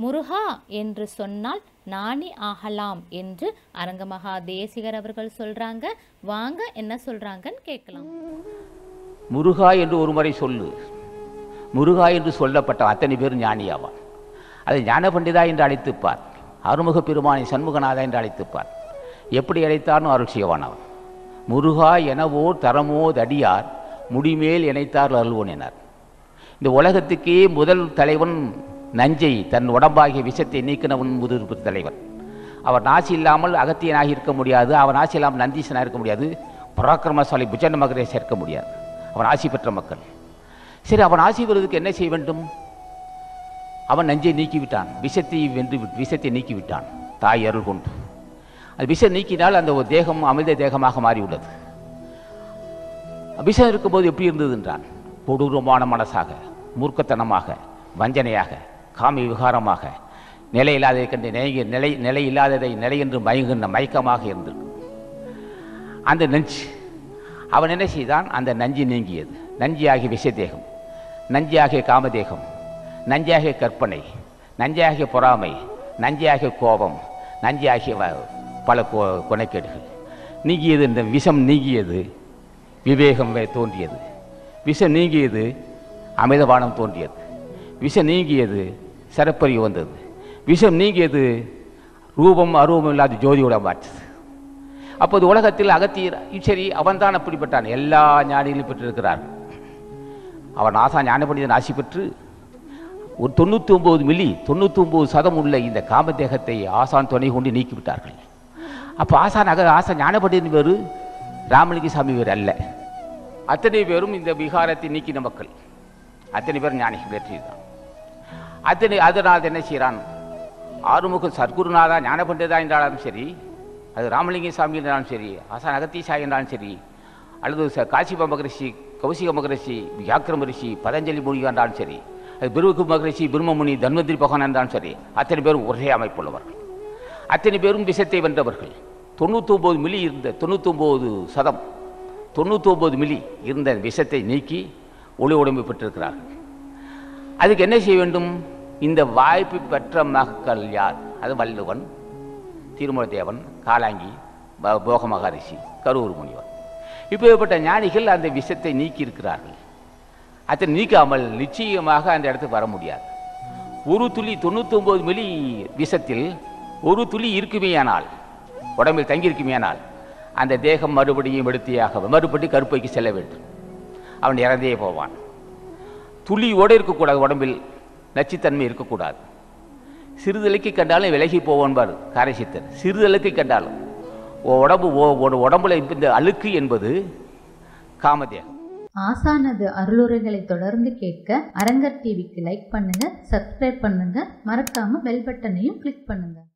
முருகா என்று சொன்னால் நாணி ஆகலாம் என்று அரங்கமகா தேசிகர் அவர்கள் சொல்றாங்க வாங்க என்ன சொல்றாங்கன்னு கேட்கலாம் முருகா என்று ஒரு முறை சொல்லு முருகா என்று சொல்லப்பட்ட அத்தனை பேர் ஞானியாவான் அதை ஞான பண்டிதா என்று அழைத்துப்பார் அருமுக பெருமானை சண்முகநாதா என்று அழைத்துப்பார் எப்படி அழைத்தார்னு அருள் செய்வான் அவன் முருகா எனவோ தரமோ தடியார் முடிமேல் இணைத்தார் அருள்வோன் எனார் இந்த உலகத்துக்கே முதல் தலைவன் நஞ்சை தன் உடம்பாகிய விஷத்தை நீக்கினவன் முதல் தலைவன் அவர் நாசி இல்லாமல் அகத்தியனாக இருக்க முடியாது அவன் ஆசி இல்லாமல் நந்தீசனாக இருக்க முடியாது பராக்கிரமசாலி புஜன மகரேஷ் இருக்க முடியாது அவன் ஆசி பெற்ற மக்கள் சரி அவன் ஆசி பெறுவதற்கு என்ன செய்ய வேண்டும் அவன் நஞ்சை நீக்கிவிட்டான் விஷத்தை வென்று விட்- விஷத்தை நீக்கிவிட்டான் தாய் அருள் கொண்டு அது விஷம் நீக்கினால் அந்த ஒரு தேகம் அமிர்த தேகமாக மாறியுள்ளது விஷம் இருக்கும்போது எப்படி இருந்தது என்றான் கொடூரமான மனசாக மூர்க்கத்தனமாக வஞ்சனையாக காமி விகாரமாக நிலை இல்லாததை கண்டு நிலை நிலை நிலை இல்லாததை நிலை என்று மயங்குகின்ற மயக்கமாக இருந்திருக்கு அந்த நஞ்சு அவன் என்ன செய்தான் அந்த நஞ்சு நீங்கியது நஞ்சியாகிய விஷதேகம் நஞ்சியாகிய காமதேகம் நஞ்சாகிய கற்பனை நஞ்சாகிய பொறாமை நஞ்சாகிய கோபம் நஞ்சாகிய வ- பல கொ- குணக்கேடுகள் நீங்கியது இந்த விஷம் நீங்கியது விவேகம் வே- தோன்றியது விஷம் நீங்கியது அமிர்தபானம் தோன்றியது விஷம் நீங்கியது சிறப்பறிவு வந்தது விஷம் நீங்கியது ரூபம் அரூபம் இல்லாத ஜோதியோட மாற்றுது அப்போது உலகத்தில் அகத்தியர் சரி அவன்தான் அப்படிப்பட்டான் எல்லா ஞானிகளும் பெற்றிருக்கிறார்கள் அவன் ஆசா ஞானபண்டிதன் ஆசி பெற்று ஒரு தொண்ணூற்றி ஒம்பது மில்லி தொண்ணூற்றி ஒம்பது சதம் உள்ள இந்த காமதேகத்தை ஆசான் துணை கொண்டு நீக்கிவிட்டார்கள் அப்போ ஆசான் அக ஆசா ஞானபண்டிதன் வேறு ராமலிங்க சாமி வேறு அல்ல அத்தனை பேரும் இந்த விகாரத்தை நீக்கின மக்கள் அத்தனை பேர் ஞானிகள் வெற்றிதான் அத்தனை அதனால் என்ன செய்கிறான் ஆறுமுக சத்குருநாதா ஞானபண்டிதா என்றாலும் சரி அது ராமலிங்க சாமி என்றாலும் சரி ஆசான் அகத்தி சாய் என்றாலும் சரி அல்லது ச காசிப மகரிஷி கௌசிக மகரிஷி வியாக்கிரம ரிஷி பதஞ்சலி முனி என்றாலும் சரி அது பிருகு மகரிஷி பிரம்மமுனி தன்வந்திரி பகவான் என்றாலும் சரி அத்தனை பேரும் ஒரே அமைப்புள்ளவர்கள் அத்தனை பேரும் விஷத்தை வென்றவர்கள் தொண்ணூத்தொம்பது மில்லி இருந்த தொண்ணூத்தொம்பது சதம் தொண்ணூத்தொம்பது மில்லி இருந்த விஷத்தை நீக்கி ஒளி உடம்பு பெற்றிருக்கிறார்கள் அதுக்கு என்ன செய்ய வேண்டும் இந்த வாய்ப்பு பெற்ற மக்கள் யார் அது வள்ளுவன் திருமலதேவன் காலாங்கி ப- போக மகரிஷி கரூர் முனிவர் இப்படிப்பட்ட ஞானிகள் அந்த விஷத்தை நீக்கி இருக்கிறார்கள் அதை நீக்காமல் நிச்சயமாக அந்த இடத்துக்கு வர முடியாது ஒரு துளி தொண்ணூத்தொம்பது மில்லி விஷத்தில் ஒரு துளி இருக்குமேயானால் உடம்பில் தங்கியிருக்குமேயானால் அந்த தேகம் மறுபடியும் எடுத்தியாக மறுபடி கருப்பைக்கு செல்ல வேண்டும் அவன் இறந்தே போவான் துளியோடு இருக்கக்கூடாது உடம்பில் நச்சுத்தன்மை இருக்கக்கூடாது சிறிதலைக்கு கண்டாலும் விலகி போவான்பார் காரைசித்தர் சிறிதலுக்கு கண்டாலும் உன் உடம்பு உன் உன் உடம்புல இந்த அழுக்கு என்பது காமதேகம் ஆசானது அருளுரைகளை தொடர்ந்து கேட்க அரங்கர் டிவிக்கு லைக் பண்ணுங்க சப்ஸ்கிரைப் பண்ணுங்க மறக்காம பெல் பட்டனையும் கிளிக் பண்ணுங்க